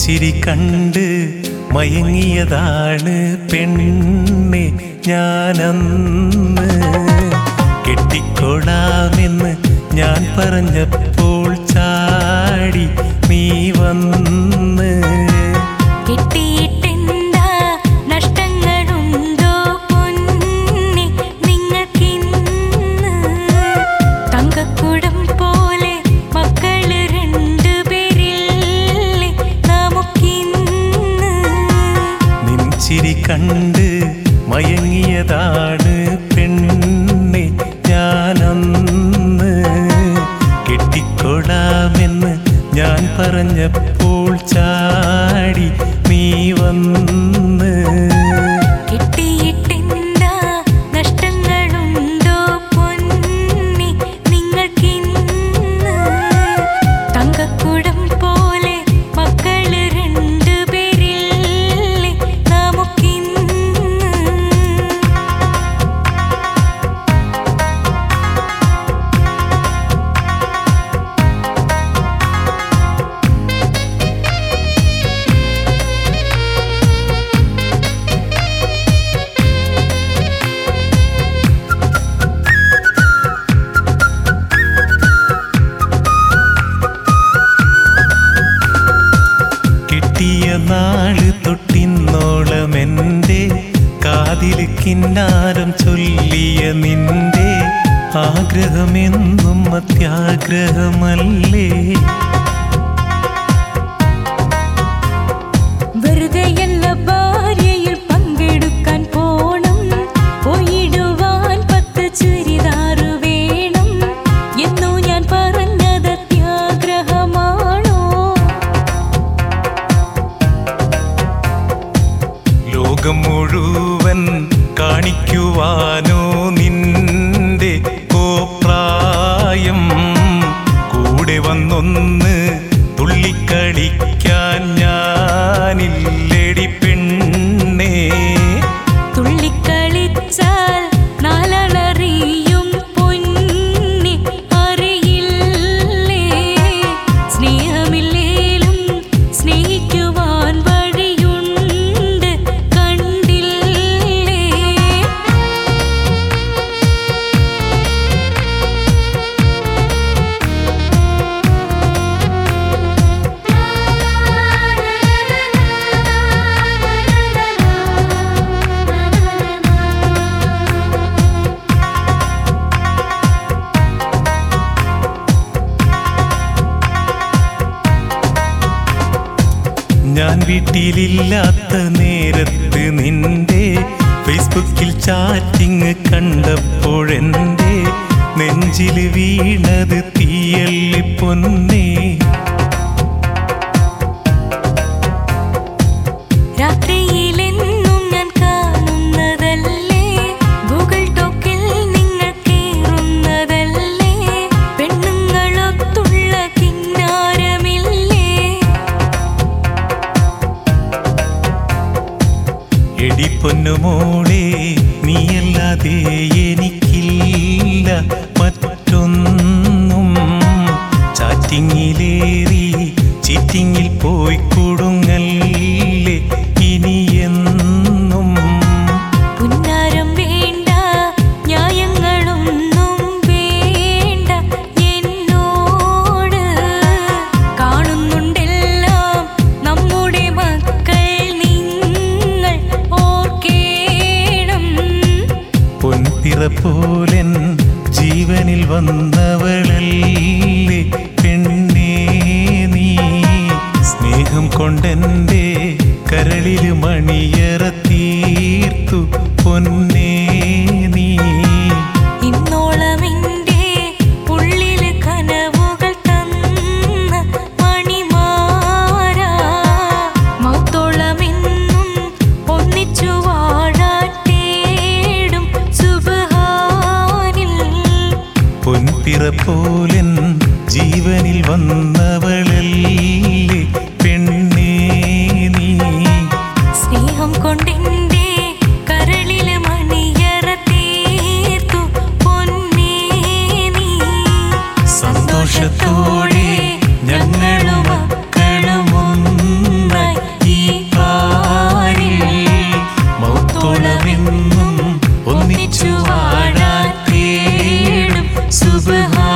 ചിരി കണ്ട് മയങ്ങിയതാണ് പെണ്ണെ ഞാനന്ന് കെട്ടിക്കൊള്ളാമെന്ന് ഞാൻ പറഞ്ഞപ്പോൾ ചാടി നീ വന്ന് കിട്ടിയിട്ടെന്താ നഷ്ടങ്ങളുണ്ടോ പൊന്നെ നിങ്ങൾക്കിന്ന് തങ്കക്കുടം പോലെ മക്കള് രണ്ടുപേരില്ലേ നമുക്കിന്ന് നിൻ ചിരി കണ്ട് മയങ്ങിയതാണ് പെണ്ണെ ഞാനന്ന് കെട്ടിക്കൊള്ളാമെന്ന് ഞാൻ പറഞ്ഞപ്പോൾ ചാടി നീ വന്ന് കിട്ടിയിട്ടെന്താ നഷ്ടങ്ങളുണ്ടോ പൊന്നെ നിങ്ങൾക്കിന്ന് തങ്കക്കുടം പോലെ മക്കള് രണ്ടുപേരില്ലേ നമുക്കിന്ന് കിട്ടിയ നാള് തൊട്ടിന്നോളം എൻ്റെ കാതിൽ കിന്നാരം ചൊല്ലിയ നിന്റെ ആഗ്രഹമെന്നും അത്യാഗ്രഹമല്ലേ വെറുതെയല്ല ഭാര്യയിൽ പങ്കെടുക്കാൻ പോണം പോയിടുവാൻ പത്ത് ചുരിദാറ് വേണം എന്നു ഞാൻ പറഞ്ഞത് അത്യാഗ്രഹമാണോ ലോകം മുഴുവൻ കാണിക്കുവാനോ നിന്റെ കോപ്രായം കൂടെ വന്നൊന്ന് തുള്ളിക്കളിക്കാൻ ഞാനില്ലടി പെണ്ണേ തുള്ളിക്കളിച്ചാൽ നാലാളറിയും പൊന്നി അറിയില്ലേ സ്നേഹമില്ലേലും സ്നേഹിക്കുവാൻ വഴിയുണ്ട് കണ്ടില്ലേ ഞാൻ വീട്ടിലില്ലാത്ത നേരത്ത് നിന്റെ ഫേസ്ബുക്കിൽ ചാറ്റിങ് കണ്ടപ്പോഴെന്റെ നെഞ്ചിൽ വീണത് തീയല്ലി പൊന്നേ രാത്രിയിലെന്നും ഞാൻ കാണുന്നതല്ലേ ഗൂഗിൾ ടോക്കിൽ നിങ്ങൾ കേറുന്നതല്ലേ പെണ്ണുങ്ങളൊത്തുള്ള കിന്നാരമില്ലേ എടി പൊന്നുമോളെ നീയല്ലാതെ എനിക്കില്ല മറ്റൊന്നും ചാറ്റിങ്ങിലേറി ചീറ്റിങ്ങിൽ പോയി കൊടുങ്ങല്ലേ ഇനിയെന്നും പുന്നാരം വേണ്ട ന്യായങ്ങളൊന്നും വേണ്ട എന്നോട് കാണുന്നുണ്ടെല്ലാം നമ്മുടെ മക്കൾ നിങ്ങൾ ഓർക്കേണം പൊൻപിറ പോലൻ ജീവനിൽ വന്നവളല്ലേ പെണ്ണേ നീ സ്നേഹം കൊണ്ടെൻ്റെ കരളിൽ മണിയറ തീർത്തു പൊന്നേ നീ ഇന്നോളം എൻ്റെ ഉള്ളില് കനവുകൾ തന്ന മണിമാരാ മൗത്തോളമെന്നും ഒന്നിച്ചു വാഴാട്ടേടും സുബഹാനിൽ പൊൻപിറ പോലൻ ജീവനിൽ വന്നവളല്ലേ പെണ്ണേ നീ സ്നേഹം കൊണ്ടെന്റെ കരളില് മണിയറ തീർത്തു പൊന്നേ നീ സന്തോഷത്തോടെ ഞങ്ങളും മക്കളും ഒന്നായി ഒന്നിച്ചു വാഴാൻ തേടും സുബഹാനല്ലാ